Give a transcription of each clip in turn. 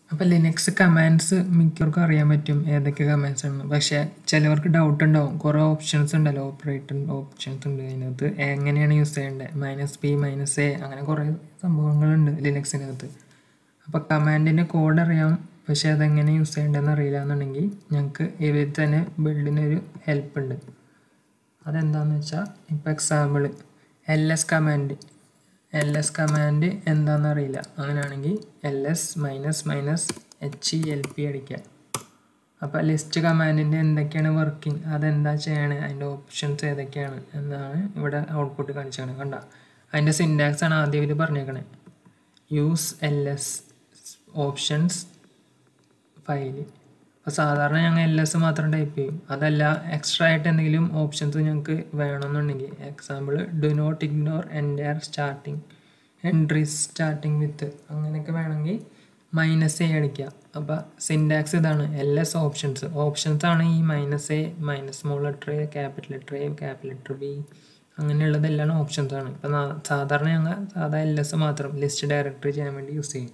അപ്പോൾ Linux commands മിക്കവർക്കും അറിയാൻ പറ്റും ഏതൊക്കെ കമാൻഡ്സ് ആണ് പക്ഷേ ചിലവർക്ക് ഡൗട്ട് ഉണ്ടാവും കുറേ ഓപ്ഷൻസ് ഉണ്ടല്ലോ ഓപ്പറേറ്റർ ഓപ്ഷൻസ് ഉണ്ട് അതിനകത്ത് എങ്ങനെയാണ് യൂസ് ചെയ്യേണ്ടത് മൈനസ് പി മൈനസ് എ അങ്ങനെ കുറേ സംഭവങ്ങളുണ്ട് ലിനക്സിനകത്ത് അപ്പോൾ കമാൻഡിൻ്റെ കോഡ് അറിയാം പക്ഷേ അതെങ്ങനെ യൂസ് ചെയ്യേണ്ടതെന്ന് അറിയില്ല എന്നുണ്ടെങ്കിൽ ഞങ്ങൾക്ക് ഇതിൽ തന്നെ ബിൽഡിനൊരു ഹെൽപ്പ് ഉണ്ട് അതെന്താണെന്ന് വെച്ചാൽ ഇപ്പോൾ example L S command L S command എന്താണെന്ന് അറിയില്ല അങ്ങനെയാണെങ്കിൽ L S minus minus H E L P അടിക്കുക അപ്പോൾ ലിസ്റ്റ് കമാൻഡിൻ്റെ എന്തൊക്കെയാണ് വർക്കിംഗ് അതെന്താ ചെയ്യണേ അതിൻ്റെ ഓപ്ഷൻസ് ഏതൊക്കെയാണ് എന്നാണ് ഇവിടെ ഔട്ട്പുട്ട് കാണിച്ചത് കണ്ട അതിൻ്റെ സിൻറ്റാക്സ് ആണ് ആദ്യം ഇവർ പറഞ്ഞേക്കണേ use L S options file അപ്പോൾ സാധാരണ ഞങ്ങൾ എൽ എസ് മാത്രം ടൈപ്പ് ചെയ്യും അതല്ല എക്സ്ട്രാ ആയിട്ട് എന്തെങ്കിലും ഓപ്ഷൻസ് ഞങ്ങൾക്ക് വേണമെന്നുണ്ടെങ്കിൽ example do not ignore entire starting entries starting with അങ്ങനെയൊക്കെ വേണമെങ്കിൽ മൈനസ് എ അടിക്കുക അപ്പോൾ സിൻറ്റാക്സ് ഇതാണ് എൽ എസ് ഓപ്ഷൻസ് ഓപ്ഷൻസ് ആണ് ഈ minus A minus small letter A capital letter A capital letter B അങ്ങനെയുള്ളതെല്ലാം ഓപ്ഷൻസ് ആണ് ഇപ്പം സാധാരണ ഞങ്ങൾ സാധാ എൽ എസ് മാത്രം ലിസ്റ്റ് ഡയറക്ടറി ചെയ്യാൻ വേണ്ടി യൂസ് ചെയ്യും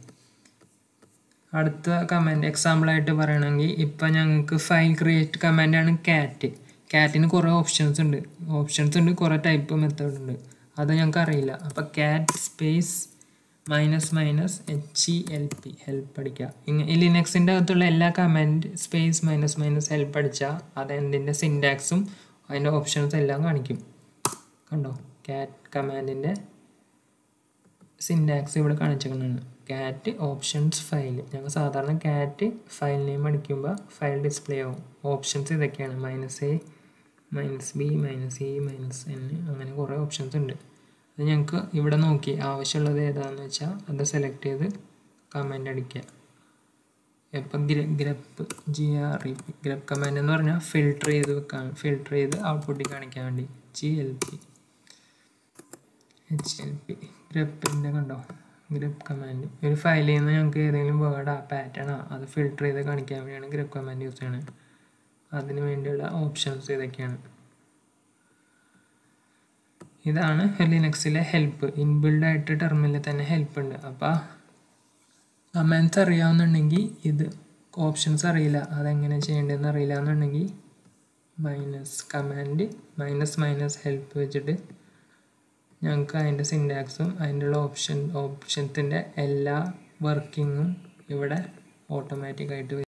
അടുത്ത കമാൻഡ് എക്സാമ്പിളായിട്ട് പറയണമെങ്കിൽ ഇപ്പം ഞങ്ങൾക്ക് ഫയൽ ക്രിയേറ്റ് കമാൻഡാണ് ക്യാറ്റ് ക്യാറ്റിന് കുറേ ഓപ്ഷൻസ് ഉണ്ട് ഓപ്ഷൻസ് ഉണ്ട് കുറേ ടൈപ്പ് മെത്തേഡ് ഉണ്ട് അത് ഞങ്ങൾക്ക് അറിയില്ല അപ്പോൾ cat space minus minus H E L P help അടിക്കുക ഇങ്ങനെ ഈ ലിനക്സിൻ്റെ അകത്തുള്ള എല്ലാ command space minus minus help അടിച്ചാൽ അത് എന്തിൻ്റെ സിൻറ്റാക്സും അതിൻ്റെ ഓപ്ഷൻസ് എല്ലാം കാണിക്കും കണ്ടോ ക്യാറ്റ് കമാൻഡിൻ്റെ സിൻറ്റാക്സ് ഇവിടെ കാണിച്ചിരിക്കുന്നതാണ് ക്യാറ്റ് ഓപ്ഷൻസ് ഫയൽ ഞങ്ങൾ സാധാരണ ക്യാറ്റ് ഫയൽ നെയിം അടിക്കുമ്പോൾ ഫയൽ ഡിസ്പ്ലേ ആവും ഓപ്ഷൻസ് ഇതൊക്കെയാണ് minus A minus B minus E minus N അങ്ങനെ കുറേ ഓപ്ഷൻസ് ഉണ്ട് അത് ഞങ്ങൾക്ക് ഇവിടെ നോക്കി ആവശ്യമുള്ളത് ഏതാണെന്ന് വെച്ചാൽ അത് സെലക്ട് ചെയ്ത് കമൻ്റ് അടിക്കുക ഇപ്പം ഗ്ര grep G R E P grep command എന്ന് പറഞ്ഞാൽ ഫിൽട്ടർ ചെയ്ത് വെക്കാൻ ഫിൽട്ടർ ചെയ്ത് ഔട്ട്പുട്ടിൽ കാണിക്കാൻ വേണ്ടി G L P H L P ഗ്രപ്പിൻ്റെ കണ്ടോ ഗ്രപ്പ് കമാൻഡ് ഒരു ഫയലിൽ നിന്ന് ഞങ്ങൾക്ക് ഏതെങ്കിലും വേർഡാ പാറ്റേണാ അത് ഫിൽട്ടർ ചെയ്ത് കാണിക്കാൻ വേണ്ടിയാണ് ഗ്രപ്പ് കമാൻഡ് യൂസ് ചെയ്യണത് അതിന് വേണ്ടിയുള്ള ഓപ്ഷൻസ് ഇതൊക്കെയാണ് ഇതാണ് ലിനക്സിലെ ഹെൽപ്പ് ഇൻബിൽഡ് ആയിട്ട് ടെർമിനലിൽ തന്നെ ഹെൽപ്പ് ഉണ്ട് അപ്പോൾ കമാൻഡ്സ് അറിയാവുന്നുണ്ടെങ്കിൽ ഇത് ഓപ്ഷൻസ് അറിയില്ല അതെങ്ങനെ ചെയ്യേണ്ടതെന്ന് അറിയില്ല എന്നുണ്ടെങ്കിൽ minus command minus minus help വെച്ചിട്ട് ഞങ്ങൾക്ക് അതിൻ്റെ സിൻറ്റാക്സും അതിൻ്റെ ഉള്ള ഓപ്ഷൻ ഓപ്ഷൻസിൻ്റെ എല്ലാ വർക്കിങ്ങും ഇവിടെ ഓട്ടോമാറ്റിക്കായിട്ട്